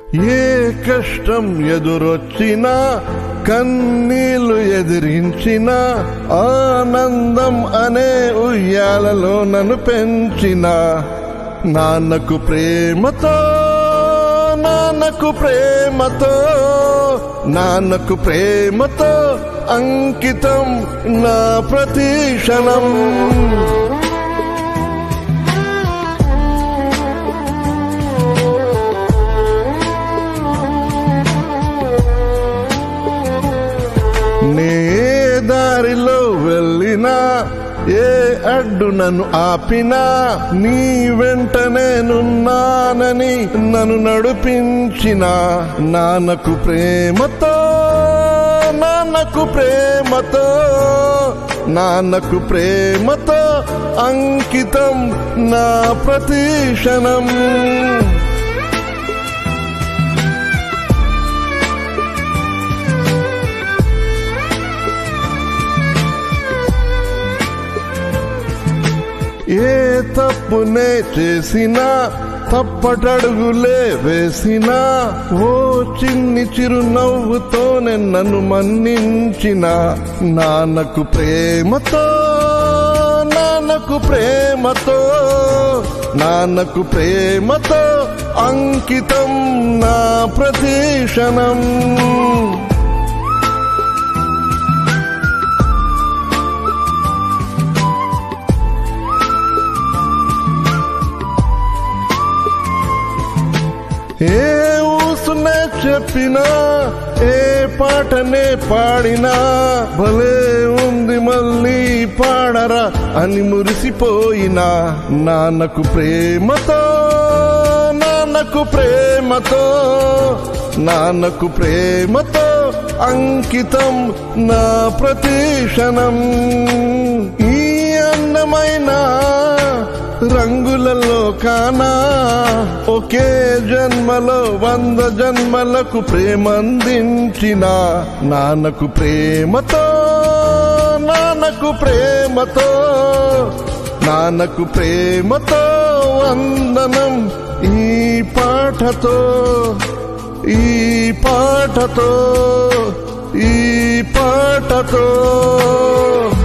ఏ కష్టం ఎదురొచ్చినా కన్నీళ్లు ఎదిరించిన ఆనందం అనే ఉయ్యాలలో నన్ను పెంచిన నాన్నకు ప్రేమతో నాన్నకు ప్రేమతో నాన్నకు ప్రేమతో అంకితం నా ప్రతి క్షణం నే దారిలో వెళ్ళినా ఏ అడ్డు నన్ను ఆపినా నీ వెంట నేనున్నానని నన్ను నడిపించిన నాన్నకు ప్రేమతో నాన్నకు ప్రేమతో నాన్నకు ప్రేమతో అంకితం నా ప్రతి క్షణం ఏ తప్పునే చేసినా తప్పటడుగులే వేసినా ఓ చిన్ని చిరునవ్వుతోనే నన్ను మన్నించిన నాన్నకు ప్రేమతో నాన్నకు ప్రేమతో నాన్నకు ప్రేమతో అంకితం నా ప్రతి క్షణం ఏ ఊసునే చెప్పినా ఏ పాటనే పాడినా భలే ఉంది మళ్ళీ పాడరా అని మురిసిపోయినా నాన్నకు ప్రేమతో నాన్నకు ప్రేమతో నాన్నకు ప్రేమతో అంకితం నా ప్రతి క్షణం ఈ అందమైన రంగులలో కానా ఒకే జన్మలో వంద జన్మలకు ప్రేమందించిన నాన్నకు ప్రేమతో నాన్నకు ప్రేమతో నాన్నకు ప్రేమతో వందనం ఈ పాటతో ఈ పాటతో ఈ పాటతో